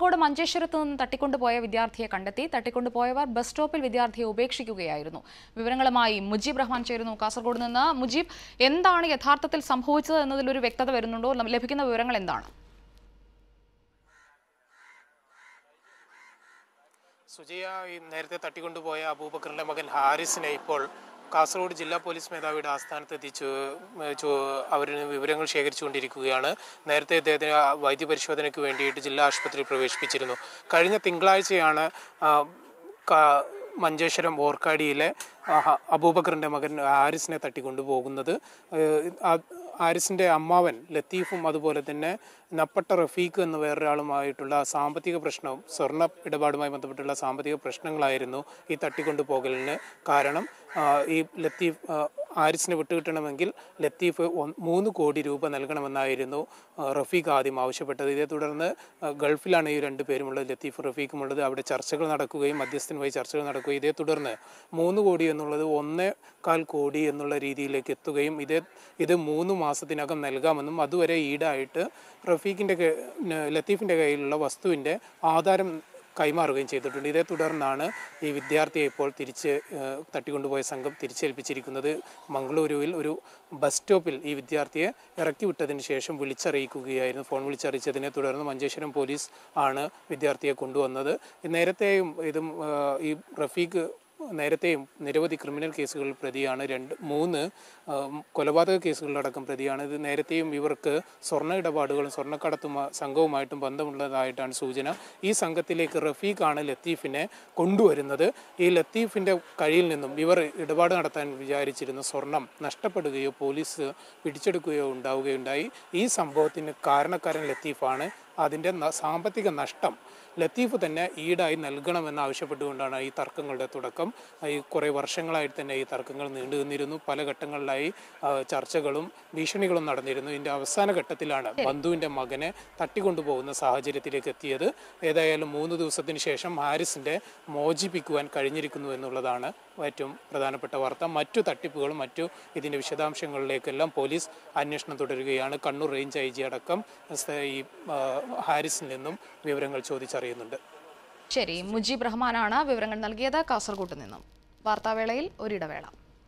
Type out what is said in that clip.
കാസർഗോഡ് മഞ്ചേശ്വരത്ത് നിന്ന് തട്ടിക്കൊണ്ടുപോയ വിദ്യാർത്ഥിയെ കണ്ടെത്തി തട്ടിക്കൊണ്ടുപോയവർ ബസ് സ്റ്റോപ്പിൽ വിദ്യാർത്ഥിയെ ഉപേക്ഷിക്കുകയായിരുന്നു വിവരങ്ങളുമായി മുജീബ് റഹ്മാൻ ചേരുന്നു കാസർഗോഡ് നിന്ന് മുജീബ് എന്താണ് യഥാർത്ഥത്തിൽ സംഭവിച്ചത് എന്നതിലൊരു വ്യക്തത വരുന്നുണ്ടോ ലഭിക്കുന്ന വിവരങ്ങൾ എന്താണ് സുജയ ഈ നേരത്തെ തട്ടിക്കൊണ്ടുപോയ അബൂബക്കറിന്റെ മകൻ ഹാരിസിനെ ഇപ്പോൾ കാസർഗോഡ് ജില്ലാ പോലീസ് മേധാവിയുടെ ആസ്ഥാനത്ത് എത്തിച്ചു അവരിന് വിവരങ്ങൾ ശേഖരിച്ചുകൊണ്ടിരിക്കുകയാണ് നേരത്തെ ഇദ്ദേഹത്തിന് വൈദ്യപരിശോധനയ്ക്ക് വേണ്ടിയിട്ട് ജില്ലാ ആശുപത്രിയിൽ പ്രവേശിപ്പിച്ചിരുന്നു കഴിഞ്ഞ തിങ്കളാഴ്ചയാണ് ആ, കാ- മഞ്ചേശ്വരം ഓർക്കാടിയിലെ ആ, ഹ- അബൂബക്കറിന്റെ മകൻ ഹാരിസിനെ തട്ടിക്കൊണ്ടുപോകുന്നത് ഏഹ്, ആ- ഹാരിസിന്റെ അമ്മാവൻ ലത്തീഫും അതുപോലെ തന്നെ നപ്പട്ട റഫീഖ് എന്ന വേറൊരാളുമായിട്ടുള്ള സാമ്പത്തിക പ്രശ്നവും സ്വർണ്ണ ഇടപാടുമായി ബന്ധപ്പെട്ടുള്ള സാമ്പത്തിക പ്രശ്നങ്ങളായിരുന്നു ഈ തട്ടിക്കൊണ്ടുപോകലിന് കാരണം ആ, ഈ ലത്തീഫ് ആ, ഹാരിസിനെ വിട്ടുകിട്ടണമെങ്കിൽ ലത്തീഫ് ഒന്ന് മൂന്ന് കോടി രൂപ നൽകണമെന്നായിരുന്നു ആ, റഫീഖ് ആദ്യം ആവശ്യപ്പെട്ടത് ഇതേ തുടർന്ന് ആ, ഗൾഫിലാണ് ഈ രണ്ട് പേരുമുള്ളത് ലത്തീഫ് റഫീഖും ഉള്ളത് അവിടെ ചർച്ചകൾ നടക്കുകയും മധ്യസ്ഥനുമായി ചർച്ചകൾ നടക്കുകയും ഇതേ തുടർന്ന് മൂന്ന് കോടി എന്നുള്ളത് ഒന്നേ കാൽ കോടി എന്നുള്ള രീതിയിലേക്ക് എത്തുകയും ഇതേ ഇത് മൂന്ന് മാസത്തിനകം നൽകാമെന്നും അതുവരെ ഈടായിട്ട് റഫീഖിൻ്റെ ലത്തീഫിൻ്റെ കയ്യിലുള്ള വസ്തുവിൻ്റെ ആധാരം കൈമാറുകയും ചെയ്തിട്ടുണ്ട് ഇതേ തുടർന്നാണ് ഈ വിദ്യാർത്ഥിയെ ഇപ്പോൾ തിരിച്ച് ഏഹ്, തട്ടിക്കൊണ്ടുപോയ സംഘം തിരിച്ചേൽപ്പിച്ചിരിക്കുന്നത് മംഗളൂരുവിൽ ഒരു ബസ് സ്റ്റോപ്പിൽ ഈ വിദ്യാർത്ഥിയെ ഇറക്കി വിട്ടതിന് ശേഷം വിളിച്ചറിയിക്കുകയായിരുന്നു ഫോൺ വിളിച്ചറിയിച്ചതിനെ തുടർന്ന് മഞ്ചേശ്വരം പോലീസ് ആണ് വിദ്യാർത്ഥിയെ കൊണ്ടുവന്നത് നേരത്തെയും ഇതും ഏഹ്, ഈ റഫീഖ് നേരത്തെയും നിരവധി ക്രിമിനൽ കേസുകളിൽ പ്രതിയാണ് രണ്ട് മൂന്ന് ആ, കൊലപാതക കേസുകളിലടക്കം പ്രതിയാണ് ഇത് നേരത്തെയും ഇവർക്ക് സ്വർണ്ണ ഇടപാടുകളും സ്വർണ്ണക്കടത്തും ആ, സംഘവുമായിട്ടും ബന്ധമുള്ളതായിട്ടാണ് സൂചന ഈ സംഘത്തിലേക്ക് റഫീഖാണ് ലത്തീഫിനെ കൊണ്ടുവരുന്നത് ഈ ലത്തീഫിൻ്റെ കയ്യിൽ നിന്നും ഇവർ ഇടപാട് നടത്താൻ വിചാരിച്ചിരുന്ന സ്വർണം നഷ്ടപ്പെടുകയോ പോലീസ് പിടിച്ചെടുക്കുകയോ ഉണ്ടാവുകയുണ്ടായി ഈ സംഭവത്തിന് കാരണക്കാരൻ ലത്തീഫാണ് അതിൻ്റെ ന- സാമ്പത്തിക നഷ്ടം ലത്തീഫ് തന്നെ ഈടായി നൽകണമെന്ന് ആവശ്യപ്പെട്ടുകൊണ്ടാണ് ഈ തർക്കങ്ങളുടെ തുടക്കം ഈ കുറേ വർഷങ്ങളായിട്ട് തന്നെ ഈ തർക്കങ്ങൾ നീണ്ടു നിന്നിരുന്നു പല ഘട്ടങ്ങളിലായി ആ, ചർച്ചകളും ഭീഷണികളും നടന്നിരുന്നു ഇതിൻ്റെ അവസാന ഘട്ടത്തിലാണ് ബന്ധുവിൻ്റെ മകനെ തട്ടിക്കൊണ്ടുപോകുന്ന സാഹചര്യത്തിലേക്ക് എത്തിയത് ഏതായാലും മൂന്ന് ദിവസത്തിന് ശേഷം ഹാരിസിൻ്റെ മോചിപ്പിക്കുവാൻ കഴിഞ്ഞിരിക്കുന്നു എന്നുള്ളതാണ് ഏറ്റവും പ്രധാനപ്പെട്ട വാർത്ത മറ്റു തട്ടിപ്പുകളും മറ്റു ഇതിൻ്റെ വിശദാംശങ്ങളിലേക്കെല്ലാം പോലീസ് അന്വേഷണം തുടരുകയാണ് കണ്ണൂർ റേഞ്ച് ഐ ജി അടക്കം സ- ഈ ആ, ഹാരിസിൽ നിന്നും വിവരങ്ങൾ ചോദിച്ചറിയുന്നുണ്ട് ശരി മുജീബ് റഹ്മാനാണ് വിവരങ്ങൾ നൽകിയത് കാസർഗോഡ് നിന്നും വാർത്താവേളയിൽ ഒരിടവേള